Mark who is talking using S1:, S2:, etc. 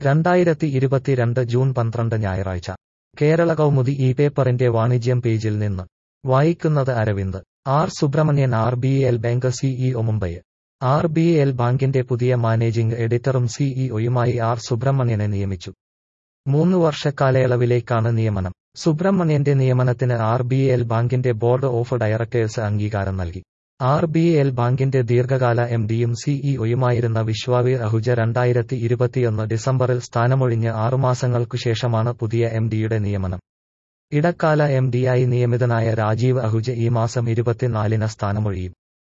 S1: രണ്ടായിരത്തി ഇരുപത്തിരണ്ട് ജൂൺ പന്ത്രണ്ട് ഞായറാഴ്ച കേരള കൗമുദി ഈ പേപ്പറിന്റെ വാണിജ്യം പേജിൽ നിന്ന് വായിക്കുന്നത് Aravind R Subramanian R B L bank CEO Mumbai R B L ബാങ്കിന്റെ പുതിയ മാനേജിംഗ് എഡിറ്ററും സിഇഒയുമായി ആർ സുബ്രഹ്മണ്യനെ നിയമിച്ചു മൂന്ന് വർഷക്കാലയളവിലേക്കാണ് നിയമനം സുബ്രഹ്മണ്യന്റെ നിയമനത്തിന് ആർ ബി എൽ ബാങ്കിന്റെ ബോർഡ് ഓഫ് ഡയറക്ടേഴ്സ് അംഗീകാരം നൽകി ആർ ബി എൽ ബാങ്കിന്റെ ദീർഘകാല എം ഡിയും സിഇഒയുമായിരുന്ന വിശ്വാവീർ അഹുജ രണ്ടായിരത്തി ഇരുപത്തിയൊന്ന് ഡിസംബറിൽ സ്ഥാനമൊഴിഞ്ഞ് ആറുമാസങ്ങൾക്കുശേഷമാണ് പുതിയ എം ഡിയുടെ നിയമനം ഇടക്കാല എം ഡിയായി നിയമിതനായ രാജീവ് അഹുജ ഈ മാസം ഇരുപത്തിനാലിന് സ്ഥാനമൊഴിയും